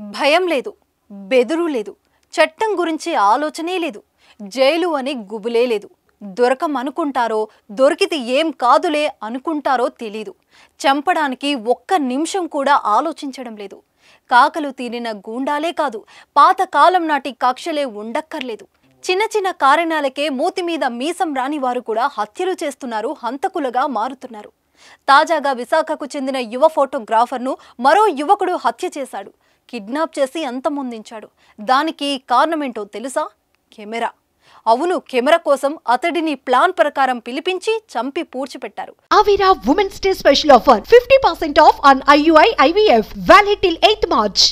భయం లేదు బెదురు లేదు చట్టం గురించి ఆలోచనే లేదు జైలు అని గుబులే లేదు దొరకం అనుకుంటారో దొరికితే ఏం కాదులే అనుకుంటారో తెలీదు చంపడానికి ఒక్క నిమిషం కూడా ఆలోచించడం లేదు కాకలు తీరిన గూండాలే కాదు పాతకాలం నాటి కక్షలే ఉండక్కర్లేదు చిన్న చిన్న కారణాలకే మూతి మీద మీసం రాని వారు కూడా హత్యలు చేస్తున్నారు హంతకులుగా మారుతున్నారు తాజాగా విశాఖకు చెందిన యువ ఫోటోగ్రాఫర్ను మరో యువకుడు హత్య చేశాడు కిడ్నాప్ చేసి అంతమొందించాడు దానికి కారణమేంటో తెలుసా కెమెరా అవును కెమెరా కోసం అతడిని ప్లాన్ ప్రకారం పిలిపించి చంపి పూడ్చిపెట్టారు Avira Women's Day special offer 50% off on IUI IVF valid till 8th March.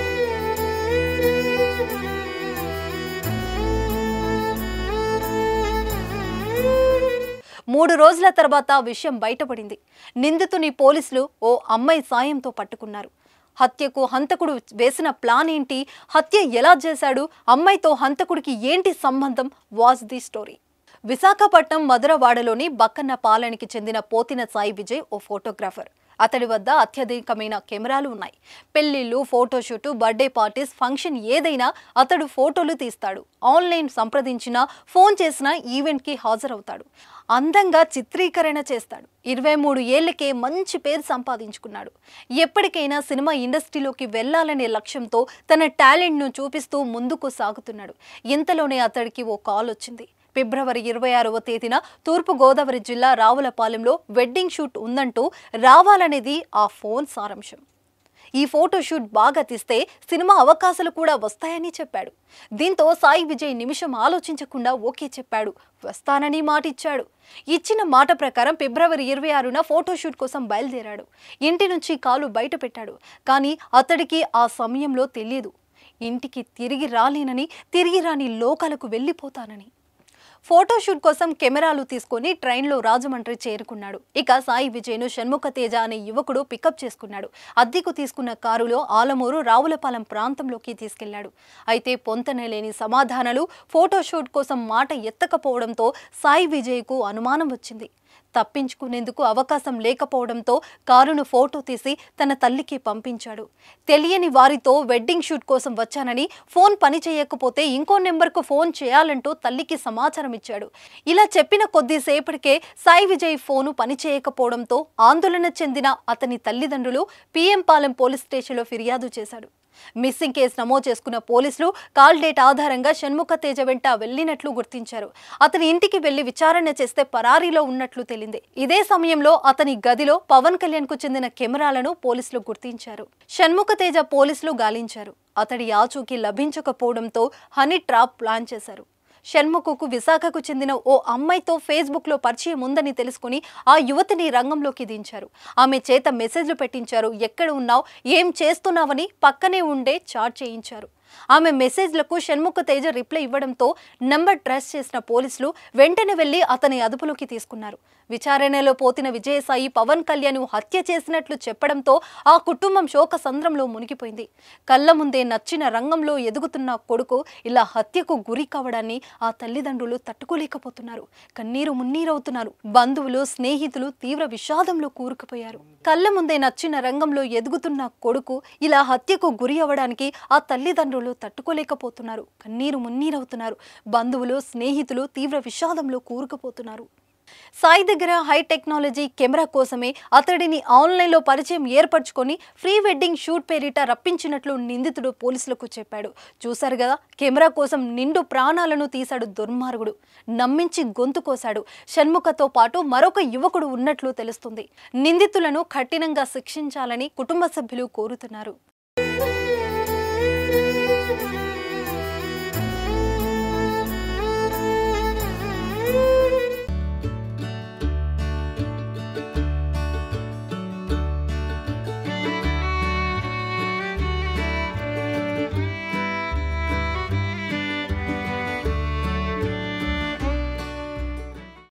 మూడు రోజుల తర్వాత విషయం బయటపడింది నిందితుని పోలీసులు ఓ అమ్మాయి సాయంతో పట్టుకున్నారు హత్యకు హంతకుడు వేసిన ప్లాన్ ఏంటి హత్య ఎలా చేశాడు అమ్మాయితో హంతకుడికి ఏంటి సంబంధం వాజ్ ది స్టోరీ విశాఖపట్నం మధురవాడలోని బక్కన్న పాలనికి చెందిన పోతిన సాయి విజయ్ ఓ ఫోటోగ్రాఫర్ అతడి వద్ద అత్యధికమైన కెమెరాలు ఉన్నాయి పెళ్లిళ్ళు ఫోటోషూటు బర్త్డే పార్టీస్ ఫంక్షన్ ఏదైనా అతడు ఫోటోలు తీస్తాడు ఆన్లైన్ సంప్రదించినా ఫోన్ చేసినా ఈవెంట్కి హాజరవుతాడు అందంగా చిత్రీకరణ చేస్తాడు ఇరవై మూడు ఏళ్లకే మంచి పేరు సంపాదించుకున్నాడు ఎప్పటికైనా సినిమా ఇండస్ట్రీలోకి వెళ్ళాలనే లక్ష్యంతో తన టాలెంట్ను చూపిస్తూ ముందుకు సాగుతున్నాడు ఇంతలోనే అతడికి ఓ కాల్ వచ్చింది ఫిబ్రవరి ఇరవై ఆరవ తేదీన తూర్పు గోదావరి జిల్లా రావులపాలెంలో వెడ్డింగ్ షూట్ ఉందంటూ రావాలనేది ఆ ఫోన్ సారాంశం ఈ ఫోటో షూట్ బాగా తీస్తే సినిమా అవకాశాలు కూడా వస్తాయని చెప్పాడు దీంతో సాయి విజయ్ నిమిషం ఆలోచించకుండా ఓకే చెప్పాడు వస్తానని మాటిచ్చాడు ఇచ్చిన మాట ప్రకారం ఫిబ్రవరి ఇరవై ఆరున ఫోటోషూట్ కోసం బయలుదేరాడు ఇంటి నుంచి కాలు బయట పెట్టాడు కానీ అతడికి ఆ సమయంలో తెలియదు ఇంటికి తిరిగి రాలేనని తిరిగి రాని లోకాలకు వెళ్ళిపోతానని ఫోటోషూట్ కోసం కెమెరాలు తీసుకొని ట్రైన్లో రాజమండ్రి చేరుకున్నాడు ఇక సాయి విజయ్ను షణ్ముఖ తేజ అనే యువకుడు పికప్ చేసుకున్నాడు అద్దెకు తీసుకున్న కారులో ఆలమూరు రావులపాలెం ప్రాంతంలోకి తీసుకెళ్లాడు అయితే పొంతనే లేని సమాధానాలు ఫోటోషూట్ కోసం మాట ఎత్తకపోవడంతో సాయి విజయ్కు అనుమానం వచ్చింది తప్పించుకునేందుకు అవకాశం లేకపోవడంతో కారును ఫోటో తీసి తన తల్లికి పంపించాడు తెలియని వారితో వెడ్డింగ్ షూట్ కోసం వచ్చానని ఫోన్ పని చేయకపోతే ఇంకో నెంబర్కు ఫోన్ చేయాలంటూ తల్లికి సమాచారం ఇచ్చాడు ఇలా చెప్పిన కొద్దిసేపటికే సాయి విజయ్ ఫోను పనిచేయకపోవడంతో ఆందోళన చెందిన అతని తల్లిదండ్రులు పిఎం పాలెం పోలీస్ స్టేషన్లో ఫిర్యాదు చేశాడు మిస్సింగ్ కేసు నమోదు చేసుకున్న పోలీసులు కాల్ డేట్ ఆధారంగా షణ్ముఖ తేజ వెంట వెళ్లినట్లు గుర్తించారు అతని ఇంటికి వెళ్లి విచారణ చేస్తే పరారీలో ఉన్నట్లు తెలింది ఇదే సమయంలో అతని గదిలో పవన్ కళ్యాణ్ కు చెందిన కెమెరాలను పోలీసులు గుర్తించారు షణ్ముఖ తేజ పోలీసులు గాలించారు అతడి ఆచూకీ లభించకపోవడంతో హనీ ట్రాప్ ప్లాన్ చేశారు షణ్ముఖకు విశాఖకు చెందిన ఓ అమ్మాయితో ఫేస్బుక్లో పరిచయం ఉందని తెలుసుకుని ఆ యువతిని రంగంలోకి దించారు ఆమె చేత మెసేజ్లు పెట్టించారు ఎక్కడ ఉన్నావు ఏం చేస్తున్నావని పక్కనే ఉండే చాట్ చేయించారు ఆమె మెసేజ్లకు షణ్ముఖ తేజ రిప్లై ఇవ్వడంతో నంబర్ ట్రేస్ చేసిన పోలీసులు వెంటనే వెళ్లి అతని అదుపులోకి తీసుకున్నారు విచారణలో పోతిన విజయసాయి పవన్ కళ్యాణ్ హత్య చేసినట్లు చెప్పడంతో ఆ కుటుంబం శోక సంద్రంలో మునిగిపోయింది కళ్ళ ముందే నచ్చిన రంగంలో ఎదుగుతున్న కొడుకు ఇలా హత్యకు గురి కావడాన్ని ఆ తల్లిదండ్రులు తట్టుకోలేకపోతున్నారు కన్నీరు మున్నీరవుతున్నారు బంధువులు స్నేహితులు తీవ్ర విషాదంలో కూరుకుపోయారు కళ్ళ ముందే నచ్చిన రంగంలో ఎదుగుతున్న కొడుకు ఇలా హత్యకు గురి అవ్వడానికి ఆ తల్లిదండ్రులు తట్టుకోలేకపోతున్నారు కన్నీరు మున్నీరవుతున్నారు బంధువులు స్నేహితులు తీవ్ర విషాదంలో కూరుకుపోతున్నారు సాయి దగ్గర హై టెక్నాలజీ కెమెరా కోసమే అతడిని ఆన్లైన్లో పరిచయం ఏర్పరచుకొని ప్రీ వెడ్డింగ్ షూట్ పేరిట రప్పించినట్లు నిందితుడు పోలీసులకు చెప్పాడు చూశారు కదా కెమెరా కోసం నిండు ప్రాణాలను తీశాడు దుర్మార్గుడు నమ్మించి గొంతు కోశాడు షణ్ముఖతో పాటు మరొక యువకుడు ఉన్నట్లు తెలుస్తుంది నిందితులను కఠినంగా శిక్షించాలని కుటుంబ సభ్యులు కోరుతున్నారు